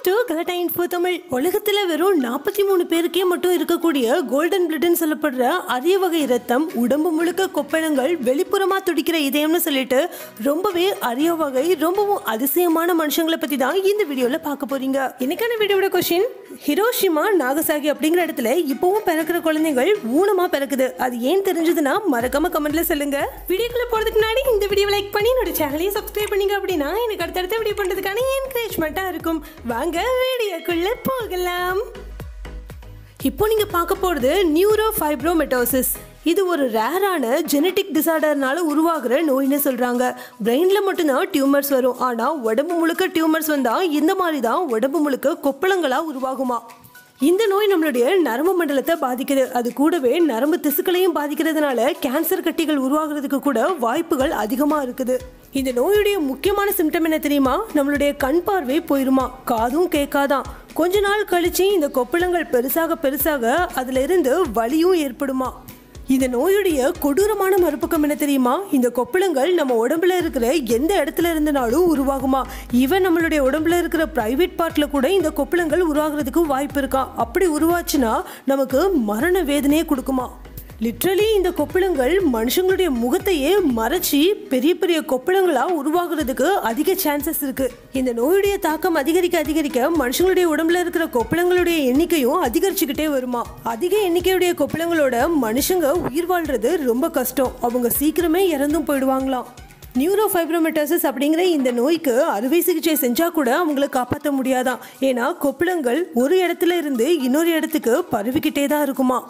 to கலட்டா info Tamil உலகத்துல வெறும் நாற்பத்தி மூணு பேருக்கே மட்டும் இருக்கக்கூடிய கோல்டன் பிளட்னு சொல்லப்படுற அரிய வகை ரத்தம் உடம்பு முழுக்க கொப்பளங்கள் வெளிப்புறமா துடிக்கிற இதயம்னு சொல்லிட்டு ரொம்பவே அரிய வகை ரொம்பவும் அதிசயமான மனுஷங்களை பத்தி தான் இந்த வீடியோல பார்க்க போறீங்க இன்னைக்கான வீடியோட கொஸ்டின் ஹிரோஷிமா நாகசாகி அப்படிங்கிற இடத்துல இப்பவும் பிறக்கிற குழந்தைகள் ஊனமா பிறக்குது அது ஏன் தெரிஞ்சதுன்னா மறக்காம கமெண்ட்ல சொல்லுங்க வீடியோக்குள்ள போறதுக்கு முன்னாடி இந்த வீடியோ லைக் பண்ணி என்னோட சேனலையும் சப்ஸ்கிரைப் பண்ணீங்க அப்படின்னா எனக்கு அடுத்தடுத்த வீடியோ பண்றதுக்கான என்கரேஜ்மெண்ட்டா இருக்கும் வாங்க வீடியோக்குள்ள போகலாம் இப்போ நீங்க பார்க்க போறது நியூரோ ஃபைப்ரோமெட்டோசிஸ் இது ஒரு ரேரான ஜெனட்டிக் டிசார்டர்னால உருவாகிற நோய்னு சொல்றாங்க பிரெயின்ல மட்டும்தான் டியூமர்ஸ் வரும் ஆனா உடம்பு முழுக்க டியூமர்ஸ் வந்தா இந்த மாதிரி தான் உடம்பு முழுக்க கொப்பளங்களா உருவாகுமா இந்த நோய் நம்மளுடைய நரம்பு மண்டலத்தை பாதிக்குது அது கூடவே நரம்பு திசுக்களையும் பாதிக்கிறதுனால கேன்சர் கட்டிகள் உருவாகிறதுக்கு கூட வாய்ப்புகள் அதிகமாக இருக்குது இந்த நோயுடைய முக்கியமான சிம்டம் என்ன தெரியுமா நம்மளுடைய கண் பார்வை போயிருமா காதும் கேட்காதான் கொஞ்ச நாள் கழிச்சு இந்த கொப்பளங்கள் பெருசாக பெருசாக அதுல இருந்து வலியும் ஏற்படுமா இந்த நோயுடைய கொடூரமான மறுபக்கம் என்ன தெரியுமா இந்த கொப்பளங்கள் நம்ம உடம்புல இருக்கிற எந்த இடத்துல இருந்தனாலும் உருவாகுமா ஈவன் நம்மளுடைய உடம்புல இருக்கிற பிரைவேட் பார்ட்ல கூட இந்த கொப்பளங்கள் உருவாகிறதுக்கு வாய்ப்பு இருக்கா அப்படி உருவாச்சுன்னா நமக்கு மரண வேதனையே கொடுக்குமா லிட்ரலி இந்த கொப்பளங்கள் மனுஷங்களுடைய முகத்தையே மறைச்சி பெரிய பெரிய கொப்பளங்களா உருவாகிறதுக்கு அதிக சான்சஸ் இருக்கு இந்த நோயுடைய தாக்கம் அதிகரிக்க அதிகரிக்க மனுஷங்களுடைய உடம்புல இருக்கிற கொப்பளங்களுடைய எண்ணிக்கையும் அதிகரிச்சுக்கிட்டே வருமா அதிக எண்ணிக்கையுடைய கொப்பளங்களோட மனுஷங்க உயிர் வாழ்றது ரொம்ப கஷ்டம் அவங்க சீக்கிரமே இறந்தும் போயிடுவாங்களாம் நியூரோ ஃபைப்ரோமெட்டாசிஸ் அப்படிங்கிற இந்த நோய்க்கு அறுவை சிகிச்சை செஞ்சா கூட அவங்கள காப்பாற்ற முடியாதான் ஏன்னா கொப்பளங்கள் ஒரு இடத்துல இருந்து இன்னொரு இடத்துக்கு பரவிக்கிட்டே தான் இருக்குமா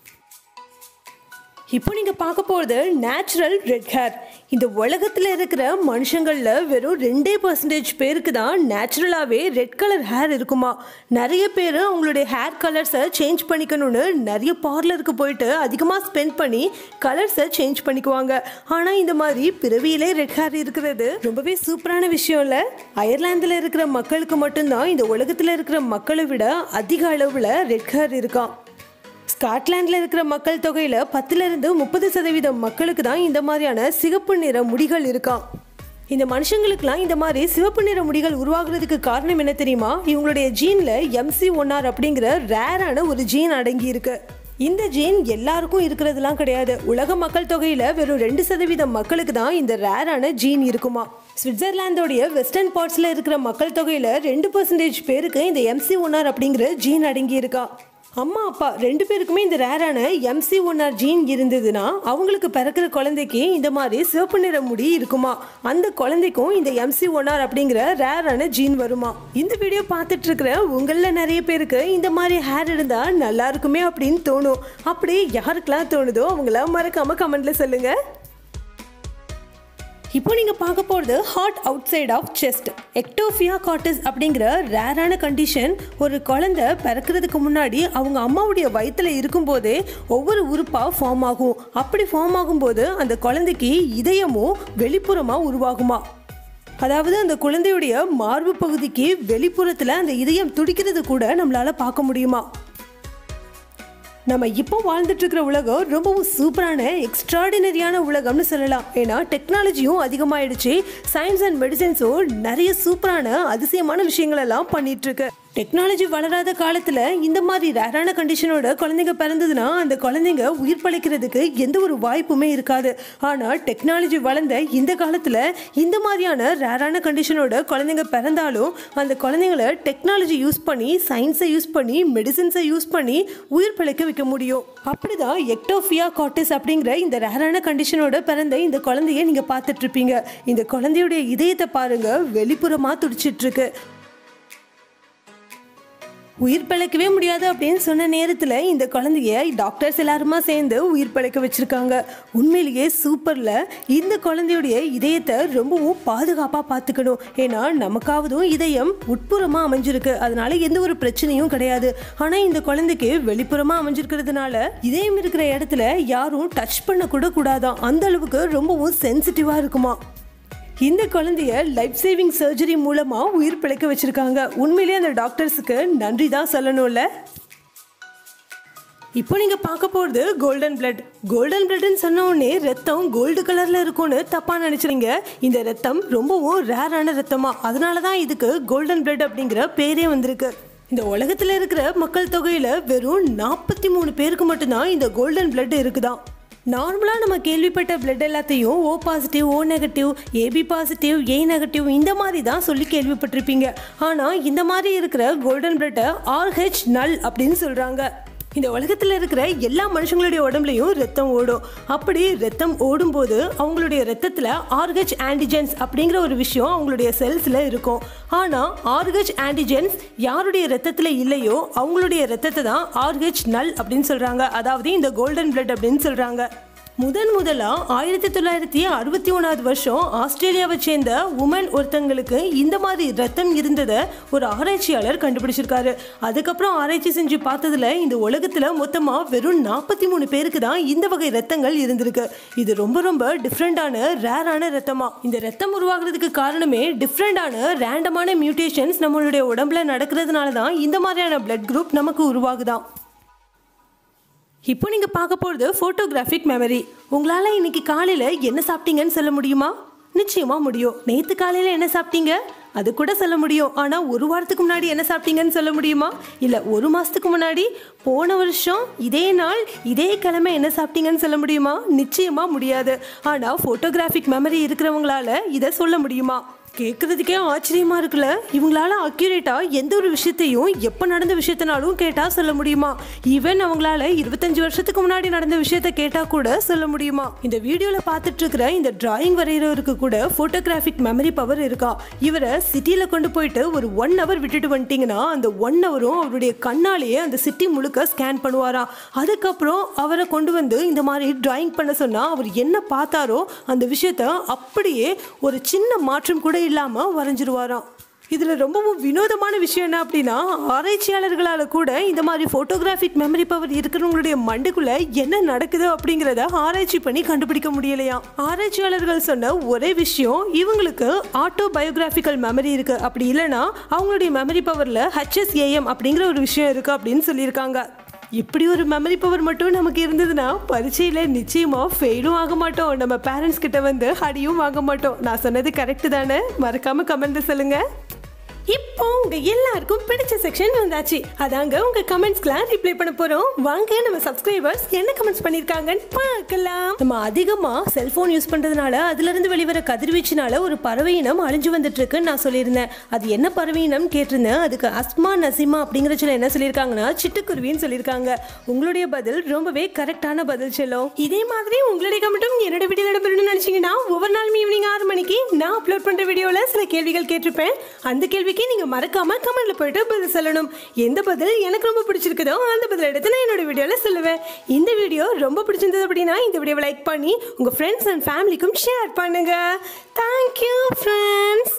இப்போ நீங்க பார்க்க போறது நேச்சுரல் ரெட் ஹேர் இந்த உலகத்துல இருக்கிற மனுஷங்கள்ல வெறும் ரெண்டே பர்சன்டேஜ் பேருக்கு தான் நேச்சுரலாவே ரெட் கலர் ஹேர் இருக்குமா நிறைய பேர் அவங்களுடைய ஹேர் கலர்ஸை சேஞ்ச் பண்ணிக்கணும்னு நிறைய பார்லருக்கு போயிட்டு அதிகமாக ஸ்பெண்ட் பண்ணி கலர்ஸை சேஞ்ச் பண்ணிக்குவாங்க ஆனால் இந்த மாதிரி பிறவியிலே ரெட் ஹேர் இருக்கிறது ரொம்பவே சூப்பரான விஷயம் இல்லை அயர்லாந்தில் இருக்கிற மக்களுக்கு மட்டும்தான் இந்த உலகத்தில் இருக்கிற மக்களை விட அதிக அளவில் ரெட் ஹேர் இருக்கான் ஸ்காட்லாண்டில் இருக்கிற மக்கள் தொகையில் பத்துலேருந்து முப்பது சதவீதம் மக்களுக்கு தான் இந்த மாதிரியான சிகப்பு நிற முடிகள் இருக்காம் இந்த மனுஷங்களுக்குலாம் இந்த மாதிரி சிவப்பு நிற முடிகள் உருவாகுறதுக்கு காரணம் என்ன தெரியுமா இவங்களுடைய ஜீனில் எம்சி ஒன்னார் அப்படிங்கிற ரேரான ஒரு ஜீன் அடங்கி இருக்கு இந்த ஜீன் எல்லாருக்கும் இருக்கிறதுலாம் கிடையாது உலக மக்கள் தொகையில் வெறும் ரெண்டு சதவீதம் மக்களுக்கு தான் இந்த ரேரான ஜீன் இருக்குமா சுவிட்சர்லாந்தோடைய வெஸ்டர்ன் பார்ட்ஸில் இருக்கிற மக்கள் தொகையில் ரெண்டு பர்சன்டேஜ் பேருக்கு இந்த எம்சி ஒன்னார் அப்படிங்கிற ஜீன் அடங்கி இருக்கா அம்மா அப்பா ரெண்டு பேருக்குமே இந்த ரேரான எம்சி ஒன்ஆர் ஜீன் இருந்ததுன்னா அவங்களுக்கு பிறக்கிற குழந்தைக்கு இந்த மாதிரி சிவப்பு நிற முடி இருக்குமா அந்த குழந்தைக்கும் இந்த எம்சி ஒன்ஆர் அப்படிங்கிற ரேரான ஜீன் வருமா இந்த வீடியோ பார்த்துட்டு இருக்கிற உங்களில் நிறைய பேருக்கு இந்த மாதிரி ஹேர் இருந்தா நல்லா இருக்குமே அப்படின்னு தோணும் அப்படி யாருக்கெல்லாம் தோணுதோ அவங்கள மறக்காம கமெண்ட்ல சொல்லுங்க இப்போ நீங்கள் பார்க்க போகிறது heart outside of chest ectopia cordis அப்படிங்கிற ரேரான கண்டிஷன் ஒரு குழந்தை பிறக்கிறதுக்கு முன்னாடி அவங்க அம்மாவுடைய வயிற்றில் இருக்கும்போதே ஒவ்வொரு உறுப்பாக ஃபார்ம் ஆகும் அப்படி ஃபார்ம் ஆகும்போது அந்த குழந்தைக்கு இதயமும் வெளிப்புறமாக உருவாகுமா அதாவது அந்த குழந்தையுடைய மார்பு பகுதிக்கு வெளிப்புறத்தில் அந்த இதயம் துடிக்கிறது கூட நம்மளால் பார்க்க முடியுமா நம்ம இப்போ வாழ்ந்துட்டு இருக்கிற உலகம் ரொம்பவும் சூப்பரான எக்ஸ்ட்ராடினரியான உலகம்னு சொல்லலாம் ஏன்னா டெக்னாலஜியும் அதிகமாயிடுச்சு சயின்ஸ் அண்ட் மெடிசன்ஸும் நிறைய சூப்பரான அதிசயமான விஷயங்கள் எல்லாம் பண்ணிட்டு இருக்கு டெக்னாலஜி வளராத காலத்தில் இந்த மாதிரி ரேரான கண்டிஷனோட குழந்தைங்க பிறந்ததுன்னா அந்த குழந்தைங்க உயிர் பழைக்கிறதுக்கு எந்த ஒரு வாய்ப்புமே இருக்காது ஆனால் டெக்னாலஜி வளர்ந்த இந்த காலத்தில் இந்த மாதிரியான ரேரான கண்டிஷனோட குழந்தைங்க பிறந்தாலும் அந்த குழந்தைங்கள டெக்னாலஜி யூஸ் பண்ணி சயின்ஸை யூஸ் பண்ணி மெடிசின்ஸை யூஸ் பண்ணி உயிர் பிழைக்க வைக்க முடியும் அப்படிதான் எக்டோஃபியா காட்டிஸ் அப்படிங்கிற இந்த ரேரான கண்டிஷனோட பிறந்த இந்த குழந்தைய நீங்கள் பார்த்துட்டு இருப்பீங்க இந்த குழந்தையுடைய இதயத்தை பாருங்க வெளிப்புறமாக துடிச்சிட்டு இருக்கு உயிர் பிழைக்கவே முடியாது அப்படின்னு சொன்ன நேரத்தில் இந்த குழந்தைய டாக்டர்ஸ் எல்லாருமா சேர்ந்து உயிர் பிழைக்க வச்சிருக்காங்க உண்மையிலேயே சூப்பரில் இந்த குழந்தையுடைய இதயத்தை ரொம்பவும் பாதுகாப்பாக பார்த்துக்கணும் ஏன்னா நமக்காவதும் இதயம் உட்புறமாக அமைஞ்சிருக்கு அதனால எந்த ஒரு பிரச்சனையும் கிடையாது ஆனால் இந்த குழந்தைக்கு வெளிப்புறமாக அமைஞ்சிருக்கிறதுனால இதயம் இருக்கிற இடத்துல யாரும் டச் பண்ண கூட கூடாதான் அந்த அளவுக்கு ரொம்பவும் சென்சிட்டிவாக இருக்குமா இந்த குழந்தைய லைஃப் சேவிங் சர்ஜரி மூலமா உயிர் பிழைக்க வச்சிருக்காங்க உண்மையிலேயே அந்த டாக்டர்ஸுக்கு நன்றி தான் சொல்லணும்ல இப்போ நீங்க பார்க்க போறது கோல்டன் பிளட் கோல்டன் பிளட்னு சொன்ன உடனே ரத்தம் கோல்டு கலர்ல இருக்கும்னு தப்பா நினைச்சிருங்க இந்த ரத்தம் ரொம்பவும் ரேரான ரத்தமா அதனால தான் இதுக்கு கோல்டன் பிளட் அப்படிங்கிற பேரே வந்திருக்கு இந்த உலகத்துல இருக்கிற மக்கள் தொகையில வெறும் நாற்பத்தி மூணு பேருக்கு மட்டும்தான் இந்த கோல்டன் பிளட் இருக்குதாம் நார்மலாக நம்ம கேள்விப்பட்ட பிளட் எல்லாத்தையும் O positive O negative AB positive A negative இந்த மாதிரி தான் சொல்லி கேள்விப்பட்டிருப்பீங்க ஆனால் இந்த மாதிரி இருக்கிற கோல்டன் பிளட்டை ஆர்ஹெச் நல் அப்படின்னு சொல்கிறாங்க இந்த உலகத்தில் இருக்கிற எல்லா மனுஷங்களுடைய உடம்புலையும் ரத்தம் ஓடும் அப்படி ரத்தம் ஓடும்போது அவங்களுடைய ரத்தத்தில் ஆர்ஹெச் ஆன்டிஜென்ஸ் அப்படிங்கிற ஒரு விஷயம் அவங்களுடைய செல்ஸில் இருக்கும் ஆனால் ஆர்ஹெச் ஆன்டிஜென்ஸ் யாருடைய ரத்தத்தில் இல்லையோ அவங்களுடைய ரத்தத்தை தான் ஆர்ஹெச் நல் அப்படின்னு சொல்கிறாங்க அதாவது இந்த கோல்டன் பிளட் அப்படின்னு சொல்கிறாங்க முதன் முதலா ஆயிரத்தி தொள்ளாயிரத்தி அறுபத்தி ஒன்றாவது வருஷம் ஆஸ்திரேலியாவை சேர்ந்த உமன் ஒருத்தங்களுக்கு இந்த மாதிரி ரத்தம் இருந்ததை ஒரு ஆராய்ச்சியாளர் கண்டுபிடிச்சிருக்காரு அதுக்கப்புறம் ஆராய்ச்சி செஞ்சு பார்த்ததுல இந்த உலகத்துல மொத்தமா வெறும் நாற்பத்தி மூணு பேருக்கு தான் இந்த வகை ரத்தங்கள் இருந்திருக்கு இது ரொம்ப ரொம்ப டிஃப்ரெண்டான ரேரான ரத்தமா இந்த ரத்தம் உருவாகிறதுக்கு காரணமே டிஃப்ரெண்டான ரேண்டமான மியூட்டேஷன்ஸ் நம்மளுடைய உடம்புல நடக்கிறதுனால தான் இந்த மாதிரியான பிளட் குரூப் நமக்கு உருவாகுதாம் இப்போ நீங்கள் பார்க்க போகிறது ஃபோட்டோகிராஃபிக் மெமரி உங்களால் இன்னைக்கு காலையில் என்ன சாப்பிட்டீங்கன்னு சொல்ல முடியுமா நிச்சயமாக முடியும் நேற்று காலையில் என்ன சாப்பிட்டீங்க அது கூட சொல்ல முடியும் ஆனால் ஒரு வாரத்துக்கு முன்னாடி என்ன சாப்பிட்டீங்கன்னு சொல்ல முடியுமா இல்லை ஒரு மாதத்துக்கு முன்னாடி போன வருஷம் இதே நாள் இதே கிழமை என்ன சாப்பிட்டீங்கன்னு சொல்ல முடியுமா நிச்சயமாக முடியாது ஆனால் ஃபோட்டோகிராஃபிக் மெமரி இருக்கிறவங்களால இதை சொல்ல முடியுமா கேட்குறதுக்கே ஆச்சரியமா இருக்குல்ல இவங்களால அக்யூரேட்டா எந்த ஒரு விஷயத்தையும் எப்போ நடந்த விஷயத்தினாலும் கேட்டா சொல்ல முடியுமா ஈவன் அவங்களால இருபத்தஞ்சு வருஷத்துக்கு முன்னாடி நடந்த விஷயத்த கேட்டா கூட சொல்ல முடியுமா இந்த வீடியோல பார்த்துட்டு இருக்கிற இந்த டிராயிங் வரைகிறவருக்கு கூட போட்டோகிராஃபிக் மெமரி பவர் இருக்கா இவரை சிட்டியில கொண்டு போயிட்டு ஒரு ஒன் ஹவர் விட்டுட்டு வந்துட்டீங்கன்னா அந்த ஒன் ஹவரும் அவருடைய கண்ணாலேயே அந்த சிட்டி முழுக்க ஸ்கேன் பண்ணுவாராம் அதுக்கப்புறம் அவரை கொண்டு வந்து இந்த மாதிரி டிராயிங் பண்ண சொன்னா அவர் என்ன பார்த்தாரோ அந்த விஷயத்த அப்படியே ஒரு சின்ன மாற்றம் கூட இல்லாமல் வரைஞ்சிருவாராம் இதில் ரொம்பவும் வினோதமான விஷயம் என்ன அப்படின்னா ஆராய்ச்சியாளர்களால் கூட இந்த மாதிரி ஃபோட்டோகிராஃபிக் மெமரி பவர் இருக்கிறவங்களுடைய மண்டைக்குள்ளே என்ன நடக்குது அப்படிங்கிறத ஆராய்ச்சி பண்ணி கண்டுபிடிக்க முடியலையா ஆராய்ச்சியாளர்கள் சொன்ன ஒரே விஷயம் இவங்களுக்கு ஆட்டோ பயோகிராஃபிக்கல் மெமரி இருக்குது அப்படி இல்லைன்னா அவங்களுடைய மெமரி பவரில் ஹெச்எஸ்ஏஎம் அப்படிங்கிற ஒரு விஷயம் இருக்குது அப்படின்னு சொல்லியிருக்காங்க இப்படி ஒரு மெமரி பவர் மட்டும் நமக்கு இருந்ததுன்னா பரீட்சையில் நிச்சயமாக ஃபெயிலும் ஆக மாட்டோம் நம்ம பேரண்ட்ஸ் கிட்ட வந்து அடியும் வாங்க மாட்டோம் நான் சொன்னது கரெக்டு தானே மறக்காம கமெண்ட்ல சொல்லுங்க இப்போ உங்க எல்லாருக்கும் பிடிச்ச செக்ஷன் வந்தாச்சு அதாங்க உங்க கமெண்ட்ஸ்க்குலாம் ரிப்ளை பண்ண போறோம் வாங்க நம்ம சப்ஸ்கிரைபர்ஸ் என்ன கமெண்ட்ஸ் பண்ணிருக்காங்கன்னு பார்க்கலாம் நம்ம அதிகமா செல்போன் யூஸ் பண்றதுனால அதுல இருந்து வெளிவர கதிர்வீச்சுனால ஒரு பறவை இனம் அழிஞ்சு வந்துட்டு இருக்குன்னு நான் சொல்லியிருந்தேன் அது என்ன பறவை இனம் கேட்டிருந்தேன் அதுக்கு அஸ்மா நசிமா அப்படிங்கிற சொல்ல என்ன சொல்லியிருக்காங்கன்னா சிட்டுக்குருவின்னு சொல்லியிருக்காங்க உங்களுடைய பதில் ரொம்பவே கரெக்டான பதில் செல்லும் இதே மாதிரி உங்களுடைய கமெண்ட்டும் என்னோட வீடியோ இடம்பெறணும்னு நினைச்சீங்கன்னா ஒவ்வொரு நாளும் ஈவினிங் ஆறு மணிக்கு நான் அப்லோட் பண்ற வீடியோல சில கேள்விகள் கேட்டிருப்பேன் அந்த கேள்விக்கு நீங்க மறக்காம கமெண்ட்ல போயிட்டு பதில் சொல்லணும் எந்த பதில் எனக்கு ரொம்ப பிடிச்சிருக்குதோ அந்த பதில் எடுத்து நான் என்னோட வீடியோல சொல்லுவேன் இந்த வீடியோ ரொம்ப பிடிச்சிருந்தது அப்படின்னா இந்த வீடியோவை லைக் பண்ணி உங்க ஃப்ரெண்ட்ஸ் அண்ட் ஃபேமிலிக்கும் ஷேர் பண்ணுங்க தேங்க்யூ ஃப்ரெண்ட்ஸ்